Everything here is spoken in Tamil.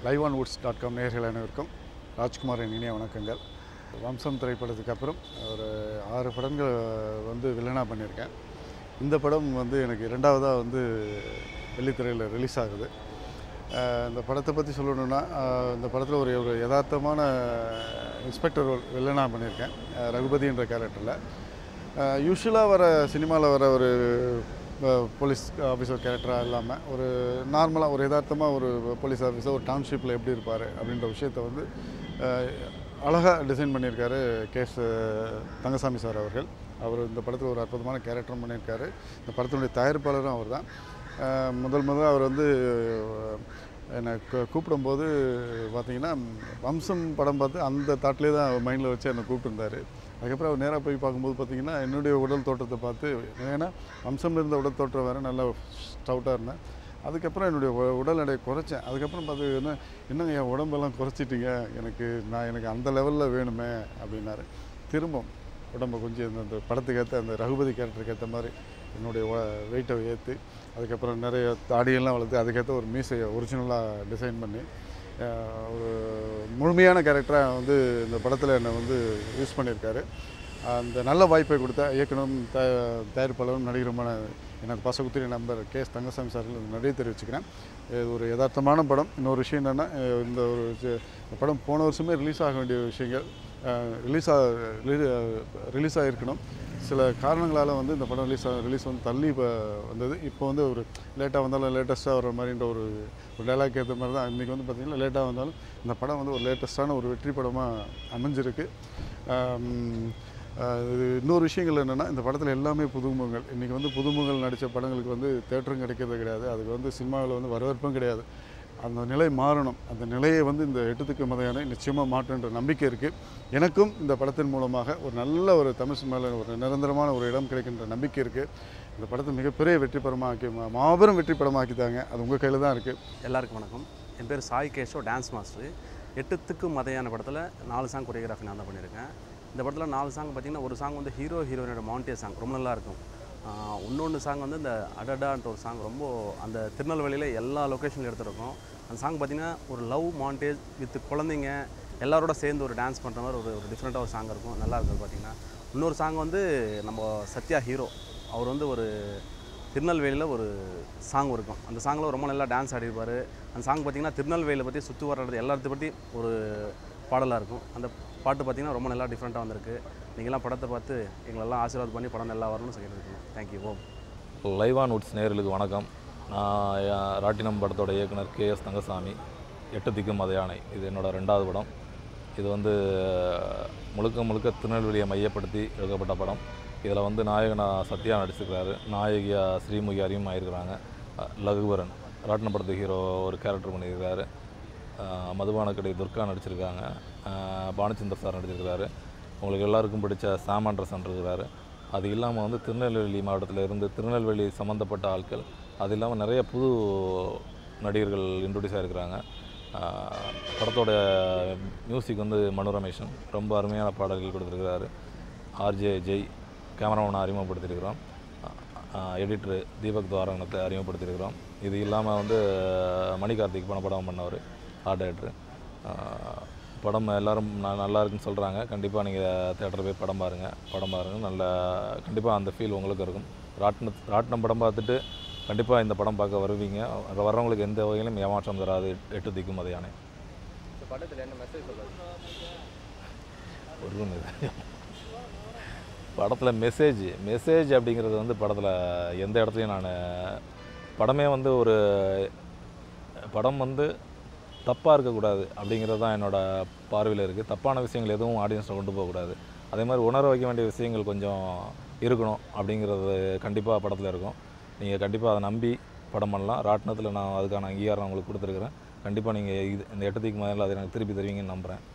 live on Woods dot com நேர்கள் அனைவருக்கும் ராஜ்குமாரின் இனிய வணக்கங்கள் வம்சம் திரைப்படத்துக்கு அப்புறம் ஒரு ஆறு படங்கள் வந்து வில்லனாக பண்ணியிருக்கேன் இந்த படம் வந்து எனக்கு இரண்டாவதாக வந்து வெள்ளித்திரையில் ரிலீஸ் ஆகுது அஹ் இந்த படத்தை பற்றி சொல்லணுன்னா அஹ் இந்த படத்தில் ஒரு ஒரு யதார்த்தமான இன்ஸ்பெக்டர் ரோல் வில்லனாக பண்ணியிருக்கேன் அஹ் ரகுபதி என்ற கேரக்டரில் யூஸ்வலாக வர சினிமாவில் வர ஒரு அஹ், போலீஸ் ஆஃபீஸர் கேரக்டராக இல்லாமல் ஒரு நார்மலாக ஒரு யதார்த்தமாக ஒரு போலீஸ் ஆஃபீஸர் ஒரு டவுன்ஷிப்பில் எப்படி இருப்பார் அப்படின்ற விஷயத்தை வந்து அழகாக டிசைன் பண்ணியிருக்காரு கேஸ் தங்கசாமி சார் அவர்கள் அவர் இந்த படத்தில் ஒரு அற்புதமான கேரக்டரும் பண்ணியிருக்காரு இந்த படத்தினுடைய தயாரிப்பாளரும் அவர் தான் முதல் முதல் அவர் வந்து என்னை கூ- கூப்பிடும்போது பார்த்தீங்கன்னா வம்சம் படம் பார்த்து அந்த தாட்லேயே தான் மைண்டில் வச்சு என்னை கூப்பிட்டுருந்தாரு அதுக்கப்புறம் அவர் நேராக போய் பார்க்கும்போது பார்த்தீங்கன்னா என்னுடைய உடல் தோற்றத்தை பார்த்து ஏன்னா வம்சம்ல இருந்த உடல் தோற்றம் வேறு நல்லா ஸ்டவுட்டாக இருந்தேன் அதுக்கப்புறம் என்னுடைய உ- உடல் எடையை குறைச்சேன் அதுக்கப்புறம் பார்த்து என்ன என்னங்க என் உடம்பெல்லாம் குறைச்சிட்டீங்க எனக்கு நான் எனக்கு அந்த லெவலில் வேணுமே அப்படின்னாரு திரும்ப உடம்பை கொஞ்சம் இந்த அந்த படத்துக்கு ஏற்ற அந்த ரகுபதி கேரக்டருக்கு ஏற்ற மாதிரி என்னுடைய வெயிட்டை ஏற்றி அதுக்கப்புறம் நிறைய தாடியெல்லாம் வளர்த்து அதுக்கேற்ற ஒரு மீசையை ஒரிஜினலாக டிசைன் பண்ணி அஹ், ஒரு முழுமையான கேரக்டராக வந்து இந்த படத்தில் என்னை வந்து யூஸ் பண்ணியிருக்காரு அந்த நல்ல வாய்ப்பை கொடுத்த இயக்குனரும் த தயாரிப்பாளரும் நடிகருமான எனக்கு பாசகுத்திரி நம்பர் கே எஸ் தங்கசாமி சார்கள் நிறைய தெரிவிச்சுக்கிறேன் இது ஒரு யதார்த்தமான படம் இன்னொரு விஷயம் என்னென்னா இந்த ஒரு சி- இந்த படம் போன வருஷமே ரிலீஸ் ஆக வேண்டிய விஷயங்கள் ரிலீஸ் ஆ ரிலீஸ் ஆகிருக்கணும் சில காரணங்களால் வந்து இந்த படம் ரிலீஸ் ரிலீஸ் வந்து தள்ளி இப்போ வந்தது இப்போ வந்து ஒரு லேட்டாக வந்தாலும் லேட்டஸ்ட்டாக வர மாதிரின்ற ஒரு ஒரு டைலாக் ஏற்ற மாதிரி தான் இன்றைக்கி வந்து பார்த்திங்கன்னா லேட்டாக வந்தாலும் இந்த படம் வந்து ஒரு லேட்டஸ்ட்டான ஒரு வெற்றி படமாக அமைஞ்சிருக்கு ஆம், ஆஹ் இது இன்னொரு விஷயங்கள் என்னென்னா இந்த படத்தில் எல்லாமே புதுமுகங்கள் இன்றைக்கி வந்து புதுமுகங்கள் நடித்த படங்களுக்கு வந்து தேட்டரும் கிடைக்கிறது கிடையாது அதுக்கு வந்து சினிமாவில் வந்து வரவேற்பும் கிடையாது அந்த நிலை மாறணும் அந்த நிலையை வந்து இந்த எட்டுத்துக்கு மதையான நிச்சயமாக மாற்றுன்ற நம்பிக்கை இருக்குது எனக்கும் இந்த படத்தின் மூலமாக ஒரு நல்ல ஒரு தமிழ் சினிமாவில் ஒரு நிரந்தரமான ஒரு இடம் கிடைக்கின்ற நம்பிக்கை இருக்குது இந்த படத்தை மிகப்பெரிய வெற்றி படமாக்கி மா- மாபெரும் வெற்றி படமாக்கித்தாங்க அது உங்கள் கையில் தான் இருக்குது எல்லாருக்கும் வணக்கம் என் பேர் சாய் கேஷோ டான்ஸ் மாஸ்டர் எட்டுத்துக்கு மதையான படத்தில் நாலு சாங் கொரியோகிராஃபி நான் தான் பண்ணியிருக்கேன் இந்த படத்தில் நாலு சாங் பார்த்தீங்கன்னா ஒரு சாங் வந்து ஹீரோ ஹீரோயினோட மாண்டிய சாங் ரொம்ப நல்லா இருக்கும் இன்னொன்று சாங் வந்து இந்த அடடான்ற ஒரு சாங் ரொம்ப அந்த திருநெல்வேலியில் எல்லா லொக்கேஷன்லையும் எடுத்துருக்கோம் அந்த சாங் பார்த்தீங்கன்னா ஒரு லவ் மாண்டேஜ் வித் குழந்தைங்க எல்லாரோட சேர்ந்து ஒரு டான்ஸ் பண்ணுற மாதிரி ஒரு ஒரு டிஃப்ரெண்ட்டாக ஒரு சாங் இருக்கும் நல்லா இருக்கும் பார்த்தீங்கன்னா இன்னொரு சாங் வந்து நம்ம சத்யா ஹீரோ அவர் வந்து ஒரு திருநெல்வேலியில் ஒரு சாங் இருக்கும் அந்த சாங்கில் ரொம்ப நல்லா டான்ஸ் ஆடிருப்பார் அந்த சாங் பார்த்தீங்கன்னா திருநெல்வேலியை பற்றி சுற்றி வர்றது எல்லாத்தையும் பற்றி ஒரு பாடலாக இருக்கும் அந்த பாட்டு பார்த்தீங்கன்னா ரொம்ப நல்லா டிஃப்ரெண்ட்டாக வந்திருக்கு நீங்களாம் படத்தை பார்த்து எங்களெல்லாம் ஆசீர்வாதம் பண்ணி படம் நல்லா வரணும்னு சொல்லியிருக்கீங்க தேங்க்யூ ஓம் லைவ் ஆன் வுட்ஸ் நேயர்களுக்கு வணக்கம் நான் யா- ராட்டினம் படத்தோட இயக்குனர் கே எஸ் தங்கசாமி எட்டு திக்கும் மத யானை இது என்னோட ரெண்டாவது படம் இது வந்து முழுக்க முழுக்க திருநெல்வேலியை மையப்படுத்தி எடுக்கப்பட்ட படம் இதில் வந்து நாயகனா சத்யா நடிச்சிருக்கிறாரு நாயகியா ஸ்ரீமுகி அறிமுகமாயிருக்கிறாங்க அஹ் லகுவரன் ராட்டினம் படத்து ஹீரோ ஒரு கேரக்டர் பண்ணியிருக்காரு அஹ் மதுபானக்கடை துர்கா நடிச்சிருக்காங்க அஹ் பானுச்சந்தர் சார் நடிச்சிருக்கிறாரு உங்களுக்கு எல்லாருக்கும் பிடிச்ச சாம் ஆண்டர்சன் இருக்கிறாரு அது இல்லாமல் வந்து திருநெல்வேலி மாவட்டத்தில் இருந்து திருநெல்வேலி சம்மந்தப்பட்ட ஆட்கள் அது இல்லாமல் நிறைய புது நடிகர்கள் இன்ட்ரடியூஸ் ஆகிருக்கிறாங்க ஆஹ் படத்தோட மியூசிக் வந்து மனு ரமேஷன் ரொம்ப அருமையான பாடல்கள் கொடுத்துருக்கிறாரு ஆர்ஜே ஜெய் கேமராமேனை அறிமுகப்படுத்தியிருக்கிறோம் எடிட்ரு தீபக் துவாரங்கத்தை அறிமுகப்படுத்தியிருக்கிறோம் இது இல்லாமல் வந்து மணி கார்த்திக் பண படம் பண்ணவர் ஆர்ட் டைரக்டரு படம் எல்லாரும் ந- நல்லா இருக்குன்னு சொல்கிறாங்க கண்டிப்பாக நீங்கள் தேட்டரில் போய் படம் பாருங்கள் படம் பாருங்கள் நல்ல கண்டிப்பாக அந்த ஃபீல் உங்களுக்கு இருக்கும் ராட்டின ராட்டினம் படம் பார்த்துட்டு கண்டிப்பாக இந்த படம் பார்க்க வருவீங்க அங்கே வர்றவங்களுக்கு எந்த வகையிலும் ஏமாற்றம் தராது எட்டு திக்கும் அது யானை படத்தில் என்ன மெசேஜ் சொல்லுவாங்க ஒரு இது படத்தில் மெசேஜ் மெசேஜ் அப்படிங்கிறது வந்து படத்தில் எந்த இடத்துலையும் நான் படமே வந்து ஒரு படம் வந்து தப்பாக இருக்கக்கூடாது அப்படிங்கிறது தான் என்னோடய பார்வையில் இருக்குது தப்பான விஷயங்கள் எதுவும் ஆடியன்ஸில் கொண்டு போகக்கூடாது அதே மாதிரி உணர வைக்க வேண்டிய விஷயங்கள் கொஞ்சம் இருக்கணும் அப்படிங்கிறது கண்டிப்பாக படத்தில் இருக்கும் நீங்கள் கண்டிப்பாக அதை நம்பி படம் பண்ணலாம் ராட்டினத்தில் நான் அதுக்கான அங்கீகாரம் உங்களுக்கு கொடுத்துருக்குறேன் கண்டிப்பாக நீங்கள் இது இந்த எட்டத்துக்கு முதல்ல அதை எனக்கு திருப்பி தருவீங்கன்னு நம்புகிறேன்